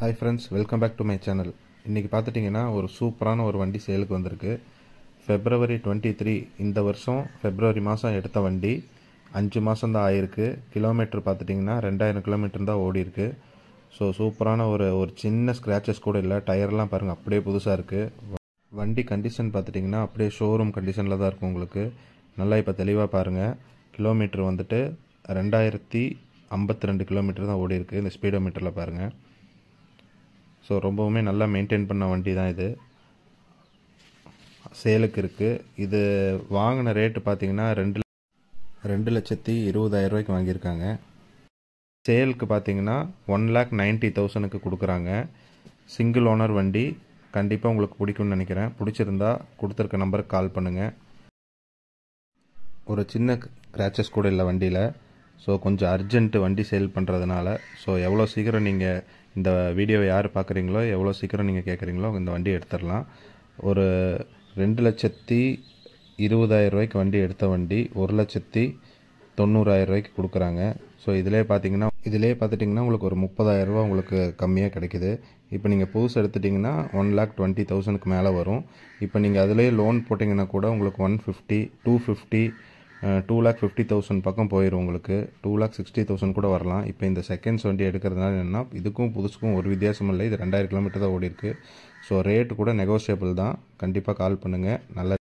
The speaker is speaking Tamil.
hi friends welcome back to my channel இன்றைக்கி பார்த்துட்டிங்கன்னா ஒரு சூப்பரான ஒரு வண்டி சேலுக்கு வந்திருக்கு ஃபெப்ரவரி டுவெண்ட்டி த்ரீ இந்த வருஷம் ஃபெப்ரவரி மாதம் எடுத்த வண்டி அஞ்சு மாதம் தான் ஆயிருக்கு கிலோமீட்டர் பார்த்துட்டிங்கன்னா ரெண்டாயிரம் கிலோமீட்டர் தான் ஓடி இருக்கு ஸோ சூப்பரான ஒரு ஒரு சின்ன ஸ்க்ராச்சஸ் கூட இல்லை டயர்லாம் பாருங்கள் அப்படியே புதுசாக இருக்குது வண்டி கண்டிஷன் பார்த்துட்டிங்கன்னா அப்படியே ஷோரூம் கண்டிஷனில் தான் இருக்கும் உங்களுக்கு நல்லா இப்போ தெளிவாக பாருங்கள் கிலோமீட்டர் வந்துட்டு ரெண்டாயிரத்தி ஐம்பத்தி ரெண்டு கிலோமீட்டர் தான் ஓடி இருக்குது இந்த ஸ்பீடோமீட்டரில் பாருங்கள் ஸோ ரொம்பவுமே நல்லா மெயின்டைன் பண்ண வண்டி தான் இது சேலுக்கு இருக்குது இது வாங்கின ரேட்டு பார்த்தீங்கன்னா ரெண்டு ரெண்டு லட்சத்தி இருபதாயிரம் ரூபாய்க்கு வாங்கியிருக்காங்க சேலுக்கு பார்த்தீங்கன்னா ஒன் லேக் நைன்ட்டி தௌசண்ட்க்கு கொடுக்குறாங்க சிங்கிள் ஓனர் வண்டி கண்டிப்பாக உங்களுக்கு பிடிக்கும்னு நினைக்கிறேன் பிடிச்சிருந்தா கொடுத்துருக்க நம்பருக்கு கால் பண்ணுங்கள் ஒரு சின்ன கிராச்சஸ் கூட இல்லை வண்டியில் ஸோ கொஞ்சம் அர்ஜென்ட்டு வண்டி சேல் பண்ணுறதுனால ஸோ எவ்வளோ சீக்கிரம் நீங்கள் இந்த வீடியோவை யார் பார்க்குறீங்களோ எவ்வளோ சீக்கிரம் நீங்கள் கேட்குறீங்களோ இந்த வண்டி எடுத்துடலாம் ஒரு ரெண்டு லட்சத்தி இருபதாயிரம் ரூபாய்க்கு வண்டி எடுத்த வண்டி ஒரு லட்சத்தி தொண்ணூறாயிரம் ரூபாய்க்கு கொடுக்குறாங்க ஸோ இதிலே பார்த்தீங்கன்னா இதிலே பார்த்துட்டிங்கன்னா உங்களுக்கு ஒரு முப்பதாயிரரூபா உங்களுக்கு கம்மியாக கிடைக்குது இப்போ நீங்கள் புதுசு எடுத்துட்டிங்கன்னா ஒன் லேக் டுவெண்ட்டி தௌசண்ட்க்கு மேலே வரும் இப்போ நீங்கள் அதிலே லோன் போட்டிங்கன்னா கூட உங்களுக்கு one fifty two fifty two lakh fifty thousand பக்கம் போயிடும் உங்களுக்கு டூ லேக் சிக்ஸ்டி தௌசண்ட் கூட வரலாம் இப்போ இந்த செகண்ட்ஸ் வண்டி எடுக்கிறதுனால என்னென்னா இதுக்கும் புதுசுக்கும் ஒரு வித்தியாசம் இல்லை இது ரெண்டாயிரம் கிலோமீட்டர் தான் ஓடி இருக்கு ஸோ ரேட்டு கூட நெகோஷியபிள் தான் கண்டிப்பாக கால் பண்ணுங்கள் நல்ல